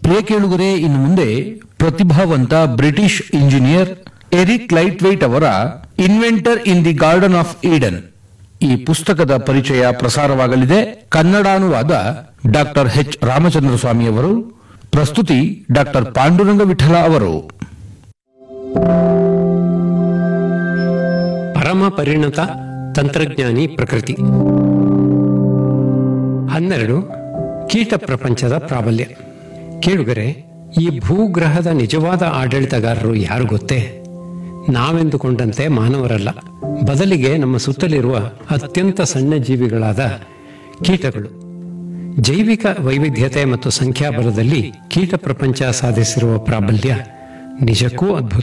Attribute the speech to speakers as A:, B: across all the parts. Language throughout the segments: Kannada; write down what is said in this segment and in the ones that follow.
A: ಪ್ರಿಯ ಕೇಳುಗರೆ ಇನ್ನು ಮುಂದೆ ಪ್ರತಿಭಾವಂತ British engineer Eric Laithwaite ಅವರ inventor in the garden of Eden ಈ ಪುಸ್ತಕದ ಪರಿಚಯ ಪ್ರಸಾರವಾಗಲಿದೆ ಕನ್ನಡಾನುವಾದ ಡಾಕ್ಟರ್ ಎಚ್ ರಾಮಚಂದ್ರ ಸ್ವಾಮಿ ಅವರು ಪ್ರಸ್ತುತಿ ಡಾಕ್ಟರ್ ಪಾಂಡುರಂಗ ವಿಠಲ ಅವರು
B: ಪರಮ ಪರಿಣತ ತಂತ್ರಜ್ಞಾನಿ ಪ್ರಕೃತಿ ಹನ್ನೆರಡು ಕೀಟ ಪ್ರಪಂಚದ ಪ್ರಾಬಲ್ಯ ಕೇಳುಗರೆ ಈ ಭೂಗ್ರಹದ ನಿಜವಾದ ಆಡಳಿತಗಾರರು ಯಾರು ಗೊತ್ತೇ ನಾವೆಂದುಕೊಂಡಂತೆ ಮಾನವರಲ್ಲ ಬದಲಿಗೆ ನಮ್ಮ ಸುತ್ತಲಿರುವ ಅತ್ಯಂತ ಸಣ್ಣ ಜೀವಿಗಳಾದ ಕೀಟಗಳು ಜೈವಿಕ ವೈವಿಧ್ಯತೆ ಮತ್ತು ಸಂಖ್ಯಾಬಲದಲ್ಲಿ ಕೀಟ ಪ್ರಪಂಚ ಸಾಧಿಸಿರುವ ಪ್ರಾಬಲ್ಯ ನಿಜಕ್ಕೂ ಅದ್ಭುತ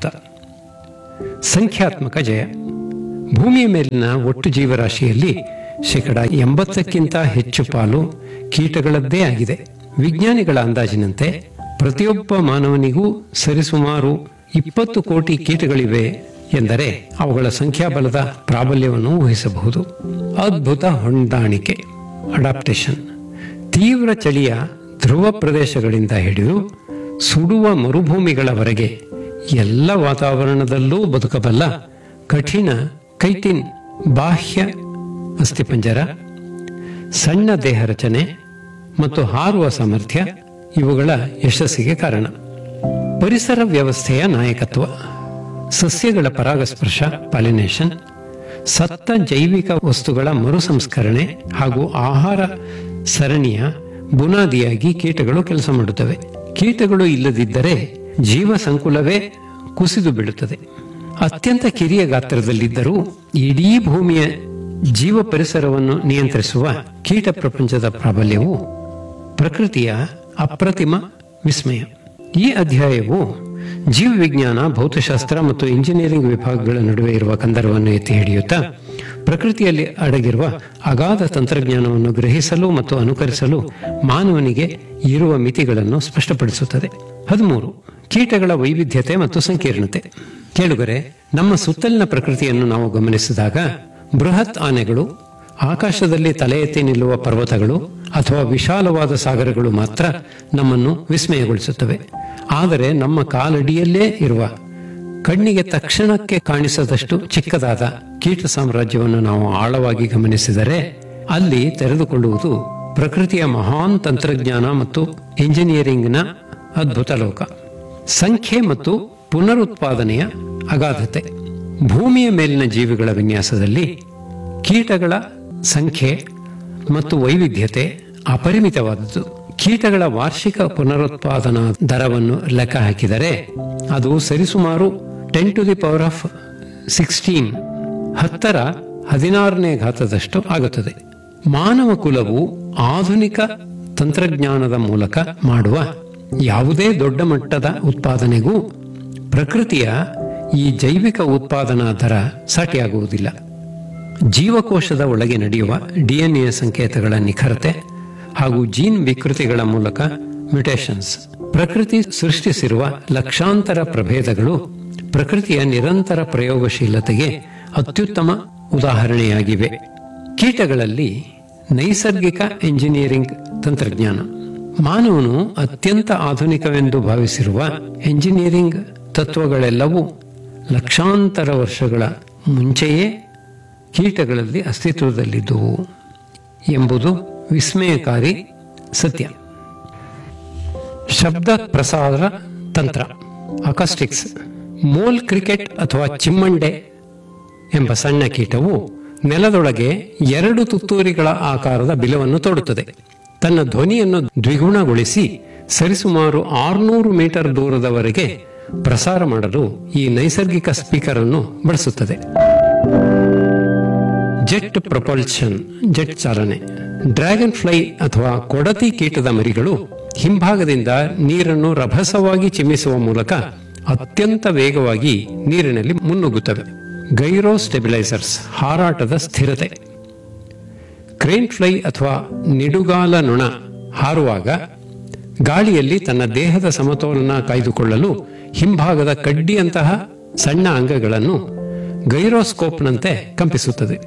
B: ಸಂಖ್ಯಾತ್ಮಕ ಜಯ ಭೂಮಿಯ ಮೇಲಿನ ಒಟ್ಟು ಜೀವರಾಶಿಯಲ್ಲಿ ಶೇಕಡ ಎಂಬತ್ತಕ್ಕಿಂತ ಹೆಚ್ಚು ಪಾಲು ಕೀಟಗಳದ್ದೇ ಆಗಿದೆ ವಿಜ್ಞಾನಿಗಳ ಅಂದಾಜಿನಂತೆ ಪ್ರತಿಯೊಬ್ಬ ಮಾನವನಿಗೂ ಸರಿಸುಮಾರು ಇಪ್ಪತ್ತು ಕೋಟಿ ಕೀಟಗಳಿವೆ ಎಂದರೆ ಅವುಗಳ ಸಂಖ್ಯಾಬಲದ ಪ್ರಾಬಲ್ಯವನ್ನು ಊಹಿಸಬಹುದು ಅದ್ಭುತ ಹೊಂದಾಣಿಕೆ ಅಡಾಪ್ಟೇಷನ್ ತೀವ್ರ ಚಳಿಯ ಧ್ರುವ ಪ್ರದೇಶಗಳಿಂದ ಹಿಡಿದು ಸುಡುವ ಮರುಭೂಮಿಗಳವರೆಗೆ ಎಲ್ಲ ವಾತಾವರಣದಲ್ಲೂ ಬದುಕಬಲ್ಲ ಕಠಿಣ ಕೈಟಿನ್ ಬಾಹ್ಯ ಅಸ್ಥಿಪಂಜರ ಸಣ್ಣ ದೇಹ ರಚನೆ ಮತ್ತು ಹಾರುವ ಸಾಮರ್ಥ್ಯ ಇವುಗಳ ಯಶಸ್ಸಿಗೆ ಕಾರಣ ಪರಿಸರ ವ್ಯವಸ್ಥೆಯ ನಾಯಕತ್ವ ಸಸ್ಯಗಳ ಪರಾಗಸ್ಪರ್ಶ ಪಾಲಿನೇಷನ್ ಸತ್ತ ಜೈವಿಕ ವಸ್ತುಗಳ ಮರುಸಂಸ್ಕರಣೆ ಹಾಗೂ ಆಹಾರ ಸರಣಿಯ ಬುನಾದಿಯಾಗಿ ಕೀಟಗಳು ಕೆಲಸ ಮಾಡುತ್ತವೆ ಕೀಟಗಳು ಇಲ್ಲದಿದ್ದರೆ ಜೀವ ಸಂಕುಲವೇ ಕುಸಿದು ಬೀಳುತ್ತದೆ ಅತ್ಯಂತ ಕಿರಿಯ ಗಾತ್ರದಲ್ಲಿದ್ದರೂ ಇಡೀ ಭೂಮಿಯ ಜೀವ ಪರಿಸರವನ್ನು ನಿಯಂತ್ರಿಸುವ ಕೀಟ ಪ್ರಪಂಚದ ಪ್ರಾಬಲ್ಯವು ಪ್ರಕೃತಿಯ ಅಪ್ರತಿಮ ವಿಸ್ಮಯ ಈ ಅಧ್ಯಾಯವು ಜೀವವಿಜ್ಞಾನ ಭೌತಶಾಸ್ತ್ರ ಮತ್ತು ಇಂಜಿನಿಯರಿಂಗ್ ವಿಭಾಗಗಳ ನಡುವೆ ಇರುವ ಕಂದರವನ್ನು ಎತ್ತಿ ಹಿಡಿಯುತ್ತಾ ಪ್ರಕೃತಿಯಲ್ಲಿ ಅಡಗಿರುವ ಅಗಾಧ ತಂತ್ರಜ್ಞಾನವನ್ನು ಗ್ರಹಿಸಲು ಮತ್ತು ಅನುಕರಿಸಲು ಮಾನವನಿಗೆ ಇರುವ ಮಿತಿಗಳನ್ನು ಸ್ಪಷ್ಟಪಡಿಸುತ್ತದೆ ಹದಿಮೂರು ಕೀಟಗಳ ವೈವಿಧ್ಯತೆ ಮತ್ತು ಸಂಕೀರ್ಣತೆ ಕೇಳುಗರೆ ನಮ್ಮ ಸುತ್ತಲಿನ ಪ್ರಕೃತಿಯನ್ನು ನಾವು ಗಮನಿಸಿದಾಗ ಬೃಹತ್ ಆನೆಗಳು ಆಕಾಶದಲ್ಲಿ ತಲೆ ಎತ್ತಿ ನಿಲ್ಲುವ ಪರ್ವತಗಳು ಅಥವಾ ವಿಶಾಲವಾದ ಸಾಗರಗಳು ಮಾತ್ರ ನಮ್ಮನ್ನು ವಿಸ್ಮಯಗೊಳಿಸುತ್ತವೆ ಆದರೆ ನಮ್ಮ ಕಾಲಡಿಯಲ್ಲೇ ಇರುವ ಕಣ್ಣಿಗೆ ತಕ್ಷಣಕ್ಕೆ ಕಾಣಿಸದಷ್ಟು ಚಿಕ್ಕದಾದ ಕೀಟ ಸಾಮ್ರಾಜ್ಯವನ್ನು ನಾವು ಆಳವಾಗಿ ಗಮನಿಸಿದರೆ ಅಲ್ಲಿ ತೆರೆದುಕೊಳ್ಳುವುದು ಪ್ರಕೃತಿಯ ಮಹಾನ್ ತಂತ್ರಜ್ಞಾನ ಮತ್ತು ಇಂಜಿನಿಯರಿಂಗ್ನ ಅದ್ಭುತ ಲೋಕ ಸಂಖ್ಯೆ ಮತ್ತು ಪುನರುತ್ಪಾದನೆಯ ಅಗಾಧತೆ ಭೂಮಿಯ ಮೇಲಿನ ಜೀವಿಗಳ ವಿನ್ಯಾಸದಲ್ಲಿ ಕೀಟಗಳ ಸಂಖ್ಯೆ ಮತ್ತು ವೈವಿಧ್ಯತೆ ಅಪರಿಮಿತವಾದದ್ದು ಕೀಟಗಳ ವಾರ್ಷಿಕ ಪುನರುತ್ಪಾದನಾ ದರವನ್ನು ಲೆಕ್ಕ ಹಾಕಿದರೆ ಅದು ಸರಿಸುಮಾರು ten to the power of sixteen ಹತ್ತರ ಹದಿನಾರನೇ ಘಾತದಷ್ಟು ಆಗುತ್ತದೆ ಮಾನವ ಕುಲವು ಆಧುನಿಕ ತಂತ್ರಜ್ಞಾನದ ಮೂಲಕ ಮಾಡುವ ಯಾವುದೇ ದೊಡ್ಡ ಮಟ್ಟದ ಉತ್ಪಾದನೆಗೂ ಪ್ರಕೃತಿಯ ಈ ಜೈವಿಕ ಉತ್ಪಾದನಾ ದರ ಸಾಟಿಯಾಗುವುದಿಲ್ಲ ಜೀವಕೋಶದ ಒಳಗೆ ನಡೆಯುವ ಡಿಎನ್ಎ ಸಂಕೇತಗಳ ನಿಖರತೆ ಹಾಗೂ ಜೀನ್ ವಿಕೃತಿಗಳ ಮೂಲಕ ಮ್ಯುಟೇಷನ್ಸ್ ಪ್ರಕೃತಿ ಸೃಷ್ಟಿಸಿರುವ ಲಕ್ಷಾಂತರ ಪ್ರಭೇದಗಳು ಪ್ರಕೃತಿಯ ನಿರಂತರ ಪ್ರಯೋಗಶೀಲತೆಗೆ ಅತ್ಯುತ್ತಮ ಉದಾಹರಣೆಯಾಗಿವೆ ಕೀಟಗಳಲ್ಲಿ ನೈಸರ್ಗಿಕ ಎಂಜಿನಿಯರಿಂಗ್ ತಂತ್ರಜ್ಞಾನ ಮಾನವನು ಅತ್ಯಂತ ಆಧುನಿಕವೆಂದು ಭಾವಿಸಿರುವ ಎಂಜಿನಿಯರಿಂಗ್ ತತ್ವಗಳೆಲ್ಲವೂ ಲಕ್ಷಾಂತರ ವರ್ಷಗಳ ಮುಂಚೆಯೇ ಕೀಟಗಳಲ್ಲಿ ಅಸ್ತಿತ್ವದಲ್ಲಿದ್ದುವು ಎಂಬುದು ವಿಸ್ಮಯಕಾರಿ ಸತ್ಯ ಶಬ್ದ ಪ್ರಸಾರ ತಂತ್ರ ಅಕಾಸ್ಟಿಕ್ಸ್ ಮೋಲ್ ಕ್ರಿಕೆಟ್ ಅಥವಾ ಚಿಮ್ಮಂಡೆ ಎಂಬ ಸಣ್ಣ ಕೀಟವು ನೆಲದೊಳಗೆ ಎರಡು ತುತ್ತೂರಿಗಳ ಆಕಾರದ ಬಿಲವನ್ನು ತೋಡುತ್ತದೆ ತನ್ನ ಧ್ವನಿಯನ್ನು ದ್ವಿಗುಣಗೊಳಿಸಿ ಸರಿಸುಮಾರು ಆರುನೂರು ಮೀಟರ್ ದೂರದವರೆಗೆ ಪ್ರಸಾರ ಮಾಡಲು ಈ ನೈಸರ್ಗಿಕ ಸ್ಪೀಕರ್ ಅನ್ನು ಬಳಸುತ್ತದೆ ಜೆಟ್ ಪ್ರೊಪಲ್ಷನ್ ಜೆಟ್ ಚಾಲನೆ ಡ್ರ್ಯಾಗನ್ ಫ್ಲೈ ಅಥವಾ ಕೊಡತಿ ಕೀಟದ ಮರಿಗಳು ಹಿಂಭಾಗದಿಂದ ನೀರನ್ನು ರಭಸವಾಗಿ ಚಿಮ್ಮಿಸುವ ಮೂಲಕ ಅತ್ಯಂತ ವೇಗವಾಗಿ ನೀರಿನಲ್ಲಿ ಮುನ್ನುಗ್ಗುತ್ತವೆ ಗೈರೋ ಸ್ಟೆಬಿಲೈಸರ್ಸ್ ಹಾರಾಟದ ಸ್ಥಿರತೆ ಕ್ರೇನ್ ಫ್ಲೈ ಅಥವಾ ನಿಡುಗಾಲ ನೊಣ ಹಾರುವಾಗ ಗಾಳಿಯಲ್ಲಿ ತನ್ನ ದೇಹದ ಸಮತೋಲನ ಕಾಯ್ದುಕೊಳ್ಳಲು ಹಿಂಭಾಗದ ಕಡ್ಡಿಯಂತಹ ಸಣ್ಣ ಅಂಗಗಳನ್ನು ಗೈರೋಸ್ಕೋಪ್ನಂತೆ ಕಂಪಿಸುತ್ತದೆ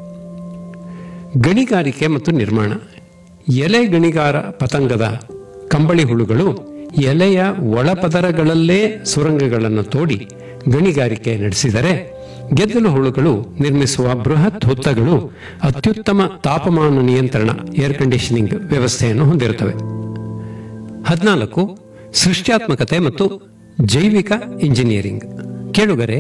B: ಗಣಿಗಾರಿಕೆ ಮತ್ತು ನಿರ್ಮಾಣ ಎಲೆ ಗಣಿಗಾರ ಪತಂಗದ ಕಂಬಳಿ ಹುಳುಗಳು ಎಲೆಯ ಒಳಪದರಗಳಲ್ಲೇ ಸುರಂಗಗಳನ್ನು ತೋಡಿ ಗಣಿಗಾರಿಕೆ ನಡೆಸಿದರೆ ಗೆದ್ದಲು ಹುಳುಗಳು ನಿರ್ಮಿಸುವ ಬೃಹತ್ ಹುತ್ತಗಳು ಅತ್ಯುತ್ತಮ ತಾಪಮಾನ ನಿಯಂತ್ರಣ ಏರ್ ಕಂಡೀಷನಿಂಗ್ ವ್ಯವಸ್ಥೆಯನ್ನು ಹೊಂದಿರುತ್ತವೆ ಹದಿನಾಲ್ಕು ಸೃಷ್ಟ್ಯಾತ್ಮಕತೆ ಮತ್ತು ಜೈವಿಕ ಇಂಜಿನಿಯರಿಂಗ್ ಕೇಳುಗರೆ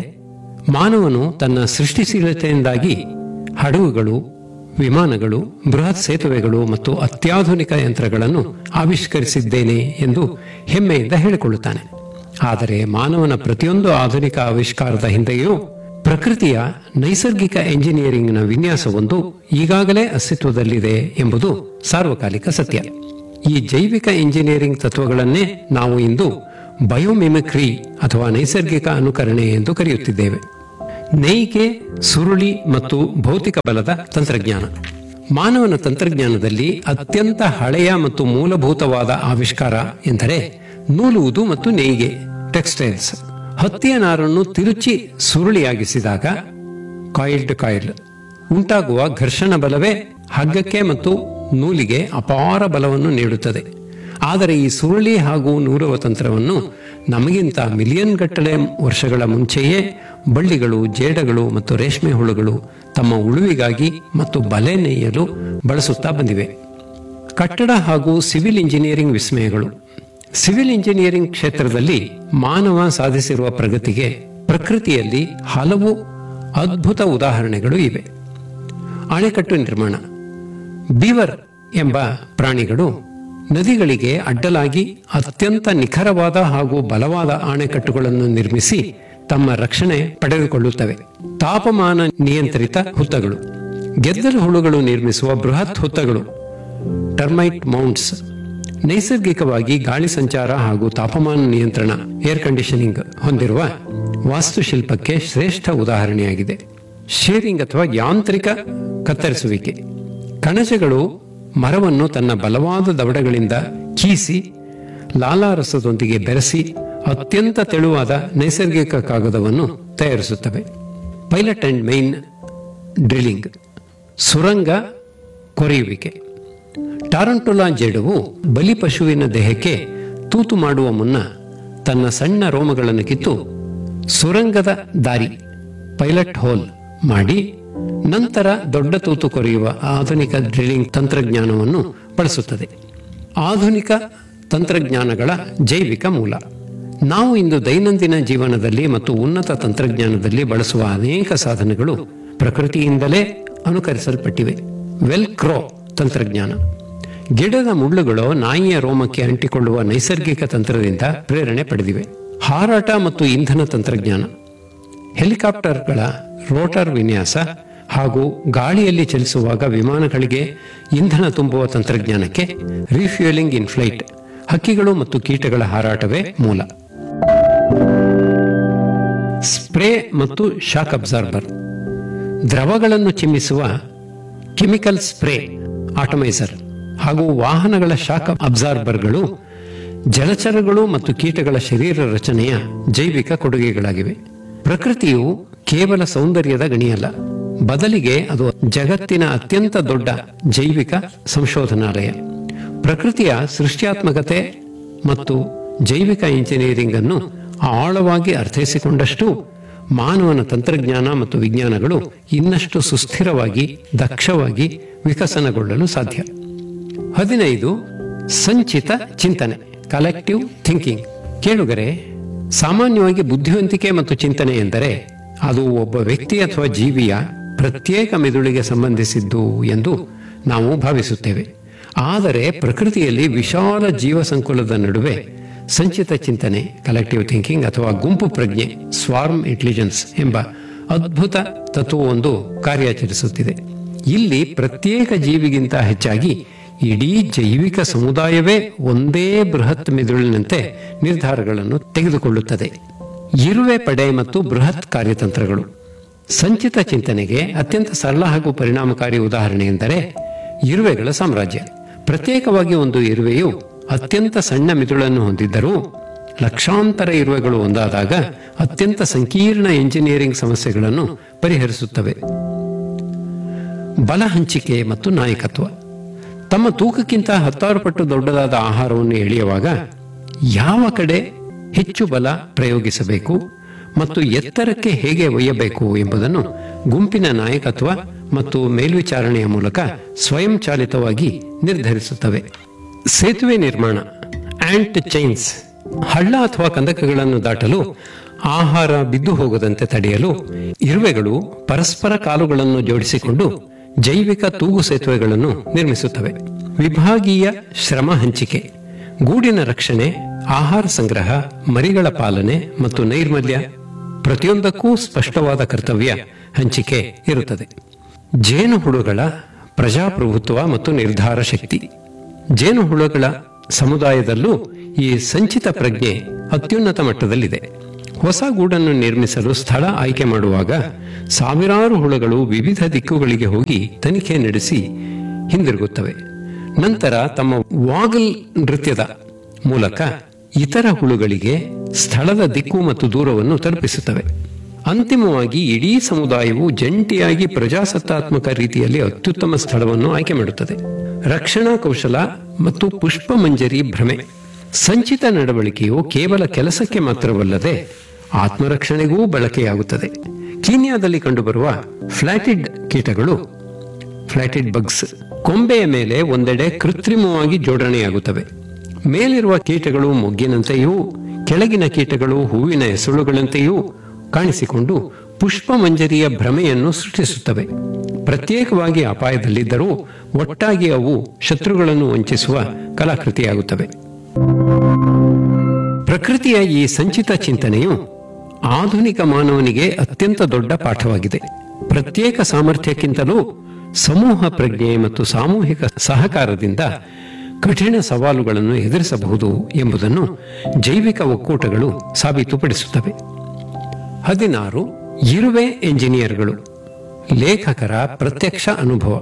B: ಮಾನವನು ತನ್ನ ಸೃಷ್ಟಿಶೀಲತೆಯಿಂದಾಗಿ ಹಡಗುಗಳು ವಿಮಾನಗಳು ಬೃಹತ್ ಸೇತುವೆಗಳು ಮತ್ತು ಅತ್ಯಾಧುನಿಕ ಯಂತ್ರಗಳನ್ನು ಆವಿಷ್ಕರಿಸಿದ್ದೇನೆ ಎಂದು ಹೆಮ್ಮೆಯಿಂದ ಹೇಳಿಕೊಳ್ಳುತ್ತಾನೆ ಆದರೆ ಮಾನವನ ಪ್ರತಿಯೊಂದು ಆಧುನಿಕ ಆವಿಷ್ಕಾರದ ಹಿಂದೆಯೂ ಪ್ರಕೃತಿಯ ನೈಸರ್ಗಿಕ ಎಂಜಿನಿಯರಿಂಗ್ನ ವಿನ್ಯಾಸವೊಂದು ಈಗಾಗಲೇ ಅಸ್ತಿತ್ವದಲ್ಲಿದೆ ಎಂಬುದು ಸಾರ್ವಕಾಲಿಕ ಸತ್ಯ ಈ ಜೈವಿಕ ಇಂಜಿನಿಯರಿಂಗ್ ತತ್ವಗಳನ್ನೇ ನಾವು ಇಂದು ಬಯೋಮಿಮಿಕ್ರಿ ಅಥವಾ ನೈಸರ್ಗಿಕ ಅನುಕರಣೆ ಎಂದು ಕರೆಯುತ್ತಿದ್ದೇವೆ ನೇಯ್ಗೆ ಸುರುಳಿ ಮತ್ತು ಭೌತಿಕ ಬಲದ ತಂತ್ರಜ್ಞಾನ ಮಾನವನ ತಂತ್ರಜ್ಞಾನದಲ್ಲಿ ಅತ್ಯಂತ ಹಳೆಯ ಮತ್ತು ಮೂಲಭೂತವಾದ ಆವಿಷ್ಕಾರ ಎಂದರೆ ನೂಲುವುದು ಮತ್ತು ನೇಯ್ಗೆ ಟೆಕ್ಸ್ಟೈಲ್ಸ್ ಹತ್ತಿಯ ನಾರನ್ನು ತಿರುಚಿ ಸುರುಳಿಯಾಗಿಸಿದಾಗ ಕಾಯಿಲ್ಡ್ ಕಾಯಿಲ್ ಉಂಟಾಗುವ ಘರ್ಷಣ ಬಲವೇ ಹಗ್ಗಕ್ಕೆ ಮತ್ತು ನೂಲಿಗೆ ಅಪಾರ ಬಲವನ್ನು ನೀಡುತ್ತದೆ ಆದರೆ ಈ ಸುರುಳಿ ಹಾಗೂ ನೂರುವ ತಂತ್ರವನ್ನು ನಮಗಿಂತ ಮಿಲಿಯನ್ ಗಟ್ಟಲೆ ವರ್ಷಗಳ ಮುಂಚೆಯೇ ಬಳ್ಳಿಗಳು ಜೇಡಗಳು ಮತ್ತು ರೇಷ್ಮೆ ಹುಳುಗಳು ತಮ್ಮ ಉಳುವಿಗಾಗಿ ಮತ್ತು ಬಲೆ ನೇಯಲು ಬಳಸುತ್ತಾ ಬಂದಿವೆ ಕಟ್ಟಡ ಹಾಗೂ ಸಿವಿಲ್ ಇಂಜಿನಿಯರಿಂಗ್ ವಿಸ್ಮಯಗಳು ಸಿವಿಲ್ ಇಂಜಿನಿಯರಿಂಗ್ ಕ್ಷೇತ್ರದಲ್ಲಿ ಮಾನವ ಸಾಧಿಸಿರುವ ಪ್ರಗತಿಗೆ ಪ್ರಕೃತಿಯಲ್ಲಿ ಹಲವು ಅದ್ಭುತ ಉದಾಹರಣೆಗಳು ಇವೆ ಅಣೆಕಟ್ಟು ನಿರ್ಮಾಣ ಬೀವರ್ ಎಂಬ ಪ್ರಾಣಿಗಳು ನದಿಗಳಿಗೆ ಅಡ್ಡಲಾಗಿ ಅತ್ಯಂತ ನಿಖರವಾದ ಹಾಗೂ ಬಲವಾದ ಅಣೆಕಟ್ಟುಗಳನ್ನು ನಿರ್ಮಿಸಿ ತಮ್ಮ ರಕ್ಷಣೆ ಪಡೆದುಕೊಳ್ಳುತ್ತವೆ ತಾಪಮಾನ ನಿಯಂತ್ರಿತ ಹುತ್ತಗಳು ಗೆದ್ದಲು ಹುಳುಗಳು ನಿರ್ಮಿಸುವ ಬೃಹತ್ ಹುತ್ತಗಳು ಟರ್ಮೈಟ್ ಮೌಂಟ್ಸ್ ನೈಸರ್ಗಿಕವಾಗಿ ಗಾಳಿ ಸಂಚಾರ ಹಾಗೂ ತಾಪಮಾನ ನಿಯಂತ್ರಣ ಏರ್ ಕಂಡೀಷನಿಂಗ್ ಹೊಂದಿರುವ ವಾಸ್ತುಶಿಲ್ಪಕ್ಕೆ ಶ್ರೇಷ್ಠ ಉದಾಹರಣೆಯಾಗಿದೆ ಶೇರಿಂಗ್ ಅಥವಾ ಯಾಂತ್ರಿಕ ಕತ್ತರಿಸುವಿಕೆ ಕಣಜಗಳು ಮರವನ್ನು ತನ್ನ ಬಲವಾದ ದವಡಗಳಿಂದ ಕೀಸಿ ಲಾಲಾರಸದೊಂದಿಗೆ ಬೆರೆಸಿ ಅತ್ಯಂತ ತೆಳುವಾದ ನೈಸರ್ಗಿಕ ಕಾಗದವನ್ನು ತಯಾರಿಸುತ್ತವೆ ಪೈಲಟ್ ಅಂಡ್ ಮೈನ್ ಡ್ರಿಲ್ಲಿಂಗ್ ಸುರಂಗ ಕೊರೆಯುವಿಕೆ ಟಾರಂಟುಲಾ ಜೇಡವು ಬಲಿಪಶುವಿನ ದೇಹಕ್ಕೆ ತೂತು ಮಾಡುವ ಮುನ್ನ ತನ್ನ ಸಣ್ಣ ರೋಮಗಳನ್ನು ಕಿತ್ತು ಸುರಂಗದ ದಾರಿ ಪೈಲಟ್ ಹೋಲ್ ಮಾಡಿ ನಂತರ ದೊಡ್ಡ ತೂತು ಕೊರೆಯುವ ಆಧುನಿಕ ಡ್ರಿಲ್ಲಿಂಗ್ ತಂತ್ರಜ್ಞಾನವನ್ನು ಬಳಸುತ್ತದೆ ಆಧುನಿಕ ತಂತ್ರಜ್ಞಾನಗಳ ಜೈವಿಕ ಮೂಲ ನಾವು ಇಂದು ದೈನಂದಿನ ಜೀವನದಲ್ಲಿ ಮತ್ತು ಉನ್ನತ ತಂತ್ರಜ್ಞಾನದಲ್ಲಿ ಬಳಸುವ ಅನೇಕ ಸಾಧನಗಳು ಪ್ರಕೃತಿಯಿಂದಲೇ ಅನುಕರಿಸಲ್ಪಟ್ಟಿವೆ ವೆಲ್ ಕ್ರೋ ತಂತ್ರಜ್ಞಾನ ಗಿಡದ ಮುಳ್ಳುಗಳು ನಾಯಿಯ ರೋಮಕ್ಕೆ ಅಂಟಿಕೊಳ್ಳುವ ನೈಸರ್ಗಿಕ ತಂತ್ರದಿಂದ ಪ್ರೇರಣೆ ಪಡೆದಿವೆ ಹಾರಾಟ ಮತ್ತು ಇಂಧನ ತಂತ್ರಜ್ಞಾನ ಹೆಲಿಕಾಪ್ಟರ್ಗಳ ರೋಟರ್ ವಿನ್ಯಾಸ ಹಾಗೂ ಗಾಳಿಯಲ್ಲಿ ಚಲಿಸುವಾಗ ವಿಮಾನಗಳಿಗೆ ಇಂಧನ ತುಂಬುವ ತಂತ್ರಜ್ಞಾನಕ್ಕೆ ರಿಫ್ಯೂಯಲಿಂಗ್ ಇನ್ ಫ್ಲೈಟ್ ಹಕ್ಕಿಗಳು ಮತ್ತು ಕೀಟಗಳ ಹಾರಾಟವೇ ಮೂಲ ಸ್ಪ್ರೇ ಮತ್ತು ಶಾಕ್ ಅಬ್ಸಾರ್ಬರ್ ದ್ರವಗಳನ್ನು ಚಿಮ್ಮಿಸುವ ಕೆಮಿಕಲ್ ಸ್ಪ್ರೇ ಆಟಮೈಸರ್ ಹಾಗೂ ವಾಹನಗಳ ಶಾಕ್ ಅಬ್ಸಾರ್ಬರ್ಗಳು ಜಲಚರಗಳು ಮತ್ತು ಕೀಟಗಳ ಶರೀರ ರಚನೆಯ ಜೈವಿಕ ಕೊಡುಗೆಗಳಾಗಿವೆ ಪ್ರಕೃತಿಯು ಕೇವಲ ಸೌಂದರ್ಯದ ಗಣಿಯಲ್ಲ ಬದಲಿಗೆ ಅದು ಜಗತ್ತಿನ ಅತ್ಯಂತ ದೊಡ್ಡ ಜೈವಿಕ ಸಂಶೋಧನಾಲಯ ಪ್ರಕೃತಿಯ ಸೃಷ್ಟ್ಯಾತ್ಮಕತೆ ಮತ್ತು ಜೈವಿಕ ಇಂಜಿನಿಯರಿಂಗ್ ಅನ್ನು ಆಳವಾಗಿ ಅರ್ಥೈಸಿಕೊಂಡಷ್ಟು ಮಾನವನ ತಂತ್ರಜ್ಞಾನ ಮತ್ತು ವಿಜ್ಞಾನಗಳು ಇನ್ನಷ್ಟು ಸುಸ್ಥಿರವಾಗಿ ದಕ್ಷವಾಗಿ ವಿಕಸನಗೊಳ್ಳಲು ಸಾಧ್ಯ ಹದಿನೈದು ಸಂಚಿತ ಚಿಂತನೆ ಕಲೆಕ್ಟಿವ್ ಥಿಂಕಿಂಗ್ ಕೇಳುಗರೆ ಸಾಮಾನ್ಯವಾಗಿ ಬುದ್ಧಿವಂತಿಕೆ ಮತ್ತು ಚಿಂತನೆ ಎಂದರೆ ಅದು ಒಬ್ಬ ವ್ಯಕ್ತಿ ಅಥವಾ ಜೀವಿಯ ಪ್ರತ್ಯೇಕ ಮೆದುಳಿಗೆ ಸಂಬಂಧಿಸಿದ್ದು ಎಂದು ನಾವು ಭಾವಿಸುತ್ತೇವೆ ಆದರೆ ಪ್ರಕೃತಿಯಲ್ಲಿ ವಿಶಾಲ ಜೀವ ಸಂಕುಲದ ನಡುವೆ ಸಂಚಿತ ಚಿಂತನೆ ಕಲೆಕ್ಟಿವ್ ಥಿಂಕಿಂಗ್ ಅಥವಾ ಗುಂಪು ಪ್ರಜ್ಞೆ ಸ್ವಾರ್ಮ್ ಇಂಟೆಲಿಜೆನ್ಸ್ ಎಂಬ ಅದ್ಭುತ ತತ್ವವೊಂದು ಕಾರ್ಯಾಚರಿಸುತ್ತಿದೆ ಇಲ್ಲಿ ಪ್ರತ್ಯೇಕ ಜೀವಿಗಿಂತ ಹೆಚ್ಚಾಗಿ ಇಡೀ ಜೈವಿಕ ಸಮುದಾಯವೇ ಒಂದೇ ಬೃಹತ್ ಮೆದುಳಿನಂತೆ ನಿರ್ಧಾರಗಳನ್ನು ತೆಗೆದುಕೊಳ್ಳುತ್ತದೆ ಇರುವೆ ಪಡೆ ಮತ್ತು ಬೃಹತ್ ಕಾರ್ಯತಂತ್ರಗಳು ಸಂಚಿತ ಚಿಂತನೆಗೆ ಅತ್ಯಂತ ಸರಳ ಹಾಗೂ ಪರಿಣಾಮಕಾರಿ ಉದಾಹರಣೆ ಎಂದರೆ ಇರುವೆಗಳ ಸಾಮ್ರಾಜ್ಯ ಪ್ರತ್ಯೇಕವಾಗಿ ಒಂದು ಇರುವೆಯು ಅತ್ಯಂತ ಸಣ್ಣ ಮಿದುಳನ್ನು ಹೊಂದಿದ್ದರೂ ಲಕ್ಷಾಂತರ ಇರುವೆಗಳು ಒಂದಾದಾಗ ಅತ್ಯಂತ ಸಂಕೀರ್ಣ ಎಂಜಿನಿಯರಿಂಗ್ ಸಮಸ್ಯೆಗಳನ್ನು ಪರಿಹರಿಸುತ್ತವೆ ಬಲ ಹಂಚಿಕೆ ಮತ್ತು ನಾಯಕತ್ವ ತಮ್ಮ ತೂಕಕ್ಕಿಂತ ಹತ್ತಾರು ಪಟ್ಟು ದೊಡ್ಡದಾದ ಆಹಾರವನ್ನು ಎಳೆಯುವಾಗ ಯಾವ ಕಡೆ ಹೆಚ್ಚು ಬಲ ಪ್ರಯೋಗಿಸಬೇಕು ಮತ್ತು ಎತ್ತರಕ್ಕೆ ಹೇಗೆ ಒಯ್ಯಬೇಕು ಎಂಬುದನ್ನು ಗುಂಪಿನ ನಾಯಕತ್ವ ಮತ್ತು ಮೇಲ್ವಿಚಾರಣೆಯ ಮೂಲಕ ಸ್ವಯಂಚಾಲಿತವಾಗಿ ನಿರ್ಧರಿಸುತ್ತವೆ ಸೇತುವೆ ನಿರ್ಮಾಣ ಆಂಟ್ ಚೈನ್ಸ್ ಹಳ್ಳ ಅಥವಾ ಕಂದಕಗಳನ್ನು ದಾಟಲು ಆಹಾರ ಬಿದ್ದು ಹೋಗದಂತೆ ತಡೆಯಲು ಇರುವೆಗಳು ಪರಸ್ಪರ ಕಾಲುಗಳನ್ನು ಜೋಡಿಸಿಕೊಂಡು ಜೈವಿಕ ತೂಗು ಸೇತುವೆಗಳನ್ನು ನಿರ್ಮಿಸುತ್ತವೆ ವಿಭಾಗೀಯ ಶ್ರಮ ಹಂಚಿಕೆ ಗೂಡಿನ ರಕ್ಷಣೆ ಆಹಾರ ಸಂಗ್ರಹ ಮರಿಗಳ ಪಾಲನೆ ಮತ್ತು ನೈರ್ಮಲ್ಯ ಪ್ರತಿಯೊಂದಕ್ಕೂ ಸ್ಪಷ್ಟವಾದ ಕರ್ತವ್ಯ ಹಂಚಿಕೆ ಇರುತ್ತದೆ ಜೇನುಹುಳುಗಳ ಪ್ರಜಾಪ್ರಭುತ್ವ ಮತ್ತು ನಿರ್ಧಾರ ಶಕ್ತಿ ಜೇನುಹುಳುಗಳ ಸಮುದಾಯದಲ್ಲೂ ಈ ಸಂಚಿತ ಪ್ರಜ್ಞೆ ಅತ್ಯುನ್ನತ ಮಟ್ಟದಲ್ಲಿದೆ ಹೊಸ ಗೂಡನ್ನು ನಿರ್ಮಿಸಲು ಸ್ಥಳ ಆಯ್ಕೆ ಮಾಡುವಾಗ ಸಾವಿರಾರು ಹುಳುಗಳು ವಿವಿಧ ದಿಕ್ಕುಗಳಿಗೆ ಹೋಗಿ ತನಿಖೆ ನಡೆಸಿ ಹಿಂದಿರುಗುತ್ತವೆ ನಂತರ ತಮ್ಮ ವಾಗಲ್ ನೃತ್ಯದ ಮೂಲಕ ಇತರ ಹುಳುಗಳಿಗೆ ಸ್ಥಳದ ದಿಕ್ಕು ಮತ್ತು ದೂರವನ್ನು ತಲುಪಿಸುತ್ತವೆ ಅಂತಿಮವಾಗಿ ಇಡೀ ಸಮುದಾಯವು ಜಂಟಿಯಾಗಿ ಪ್ರಜಾಸತ್ತಾತ್ಮಕ ರೀತಿಯಲ್ಲಿ ಅತ್ಯುತ್ತಮ ಸ್ಥಳವನ್ನು ಆಯ್ಕೆ ಮಾಡುತ್ತದೆ ರಕ್ಷಣಾ ಕೌಶಲ ಮತ್ತು ಪುಷ್ಪಮಂಜರಿ ಭ್ರಮೆ ಸಂಚಿತ ನಡವಳಿಕೆಯು ಕೇವಲ ಕೆಲಸಕ್ಕೆ ಮಾತ್ರವಲ್ಲದೆ ಆತ್ಮರಕ್ಷಣೆಗೂ ಬಳಕೆಯಾಗುತ್ತದೆ ಕೀನ್ಯಾದಲ್ಲಿ ಕಂಡುಬರುವ ಫ್ಲಾಟಿಡ್ ಕೀಟಗಳು ಫ್ಲಾಟಿಡ್ ಬಗ್ಸ್ ಕೊಂಬೆಯ ಮೇಲೆ ಒಂದೆಡೆ ಕೃತ್ರಿಮವಾಗಿ ಜೋಡಣೆಯಾಗುತ್ತವೆ ಮೇಲಿರುವ ಕೀಟಗಳು ಮೊಗ್ಗಿನಂತೆಯೂ ಕೆಳಗಿನ ಕೀಟಗಳು ಹೂವಿನ ಎಸಳುಗಳಂತೆಯೂ ಕಾಣಿಸಿಕೊಂಡು ಪುಷ್ಪಮಂಜರಿಯ ಭ್ರಮೆಯನ್ನು ಸೃಷ್ಟಿಸುತ್ತವೆ ಪ್ರತ್ಯೇಕವಾಗಿ ಅಪಾಯದಲ್ಲಿದ್ದರೂ ಒಟ್ಟಾಗಿ ಅವು ಶತ್ರುಗಳನ್ನು ವಂಚಿಸುವ ಕಲಾಕೃತಿಯಾಗುತ್ತವೆ ಪ್ರಕೃತಿಯ ಈ ಸಂಚಿತ ಚಿಂತನೆಯು ಆಧುನಿಕ ಮಾನವನಿಗೆ ಅತ್ಯಂತ ದೊಡ್ಡ ಪಾಠವಾಗಿದೆ ಪ್ರತ್ಯೇಕ ಸಾಮರ್ಥ್ಯಕ್ಕಿಂತಲೂ ಸಮೂಹ ಪ್ರಜ್ಞೆ ಮತ್ತು ಸಾಮೂಹಿಕ ಸಹಕಾರದಿಂದ ಕಠಿಣ ಸವಾಲುಗಳನ್ನು ಎದುರಿಸಬಹುದು ಎಂಬುದನ್ನು ಜೈವಿಕ ಒಕ್ಕೂಟಗಳು ಸಾಬೀತುಪಡಿಸುತ್ತವೆ ಹದಿನಾರು ಇರುವೆ ಎಂಜಿನಿಯರ್ಗಳು ಲೇಖಕರ ಪ್ರತ್ಯಕ್ಷ ಅನುಭವ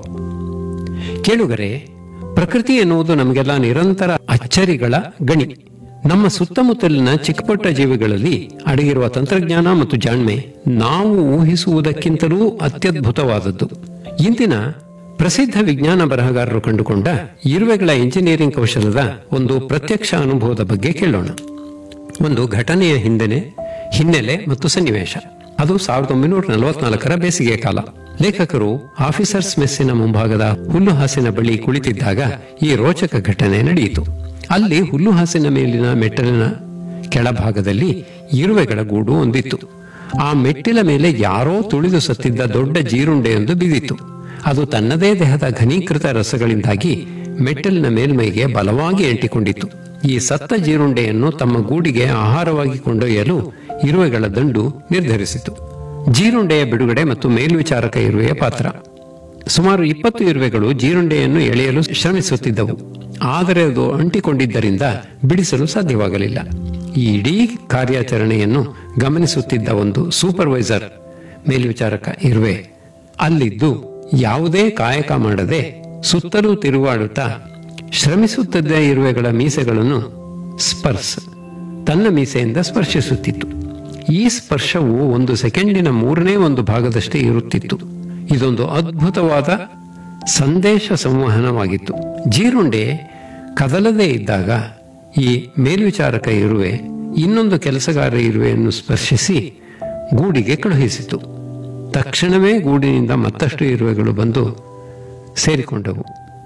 B: ಕೇಳುಗರೆ ಪ್ರಕೃತಿ ಎನ್ನುವುದು ನಮಗೆಲ್ಲ ನಿರಂತರ ಅಚ್ಚರಿಗಳ ಗಣಿ ನಮ್ಮ ಸುತ್ತಮುತ್ತಲಿನ ಚಿಕ್ಕಪುಟ್ಟ ಜೀವಿಗಳಲ್ಲಿ ಅಡಗಿರುವ ತಂತ್ರಜ್ಞಾನ ಮತ್ತು ಜಾಣ್ಮೆ ನಾವು ಊಹಿಸುವುದಕ್ಕಿಂತಲೂ ಅತ್ಯದ್ಭುತವಾದದ್ದು ಇಂದಿನ ಪ್ರಸಿದ್ಧ ವಿಜ್ಞಾನ ಬರಹಗಾರರು ಕಂಡುಕೊಂಡ ಇರುವೆಗಳ ಇಂಜಿನಿಯರಿಂಗ್ ಕೌಶಲದ ಒಂದು ಪ್ರತ್ಯಕ್ಷ ಅನುಭವದ ಬಗ್ಗೆ ಕೇಳೋಣ ಒಂದು ಘಟನೆಯ ಹಿಂದೆನೆ ಹಿನ್ನೆಲೆ ಮತ್ತು ಸನ್ನಿವೇಶ ಅದು ಸಾವಿರದ ಒಂಬೈನೂರ ನಲವತ್ನಾಲ್ಕರ ಬೇಸಿಗೆ ಕಾಲ ಲೇಖಕರು ಆಫೀಸರ್ಸ್ ಮೆಸ್ಸಿನ ಮುಂಭಾಗದ ಹುಲ್ಲುಹಾಸಿನ ಬಳಿ ಕುಳಿತಿದ್ದಾಗ ಈ ರೋಚಕ ಘಟನೆ ನಡೆಯಿತು ಅಲ್ಲಿ ಹುಲ್ಲುಹಾಸಿನ ಮೇಲಿನ ಮೆಟ್ಟಲಿನ ಕೆಳಭಾಗದಲ್ಲಿ ಇರುವೆಗಳ ಗೂಡು ಒಂದಿತ್ತು ಆ ಮೆಟ್ಟಿಲ ಮೇಲೆ ಯಾರೋ ತುಳಿದು ಸತ್ತಿದ್ದ ದೊಡ್ಡ ಜೀರುಂಡೆಯೊಂದು ಬಿದ್ದಿತ್ತು ಅದು ತನ್ನದೇ ದೇಹದ ಘನೀಕೃತ ರಸಗಳಿಂದಾಗಿ ಮೆಟ್ಟಲಿನ ಮೇಲ್ಮೈಗೆ ಬಲವಾಗಿ ಅಂಟಿಕೊಂಡಿತ್ತು ಈ ಸತ್ತ ಜೀರುಂಡೆಯನ್ನು ತಮ್ಮ ಗೂಡಿಗೆ ಆಹಾರವಾಗಿ ಕೊಂಡೊಯ್ಯಲು ಇರುವೆಗಳ ದಂಡು ನಿರ್ಧರಿಸಿತು ಜೀರುಂಡೆಯ ಬಿಡುಗಡೆ ಮತ್ತು ಮೇಲ್ವಿಚಾರಕ ಇರುವೆಯ ಪಾತ್ರ ಸುಮಾರು ಇಪ್ಪತ್ತು ಇರುವೆಗಳು ಜೀರುಂಡೆಯನ್ನು ಎಳೆಯಲು ಶ್ರಮಿಸುತ್ತಿದ್ದವು ಆದರೆ ಅದು ಅಂಟಿಕೊಂಡಿದ್ದರಿಂದ ಬಿಡಿಸಲು ಸಾಧ್ಯವಾಗಲಿಲ್ಲ ಈ ಇಡೀ ಕಾರ್ಯಾಚರಣೆಯನ್ನು ಗಮನಿಸುತ್ತಿದ್ದ ಒಂದು ಸೂಪರ್ವೈಸರ್ ಮೇಲ್ವಿಚಾರಕ ಇರುವೆ ಅಲ್ಲಿದ್ದು ಯಾವುದೇ ಕಾಯಕ ಮಾಡದೆ ಸುತ್ತಲೂ ತಿರುಗಾಡುತ್ತಾ ಶ್ರಮಿಸುತ್ತಿದ್ದ ಇರುವೆಗಳ ಮೀಸೆಗಳನ್ನು ಸ್ಪರ್ಶ ತನ್ನ ಮೀಸೆಯಿಂದ ಸ್ಪರ್ಶಿಸುತ್ತಿತ್ತು ಈ ಸ್ಪರ್ಶವು ಒಂದು ಸೆಕೆಂಡಿನ ಮೂರನೇ ಒಂದು ಭಾಗದಷ್ಟೇ ಇರುತ್ತಿತ್ತು ಇದೊಂದು ಅದ್ಭುತವಾದ ಸಂದೇಶ ಸಂವಹನವಾಗಿತ್ತು ಜೀರುಂಡೆ ಕದಲದೇ ಇದ್ದಾಗ ಈ ಮೇಲ್ವಿಚಾರಕ ಇರುವೆ ಇನ್ನೊಂದು ಕೆಲಸಗಾರ ಇರುವೆಯನ್ನು ಸ್ಪರ್ಶಿಸಿ ಗೂಡಿಗೆ ಕಳುಹಿಸಿತು ತಕ್ಷಣವೇ ಗೂಡಿನಿಂದ ಮತ್ತಷ್ಟು ಇರುವೆಗಳು ಬಂದು ಸೇರಿಕೊಂಡವು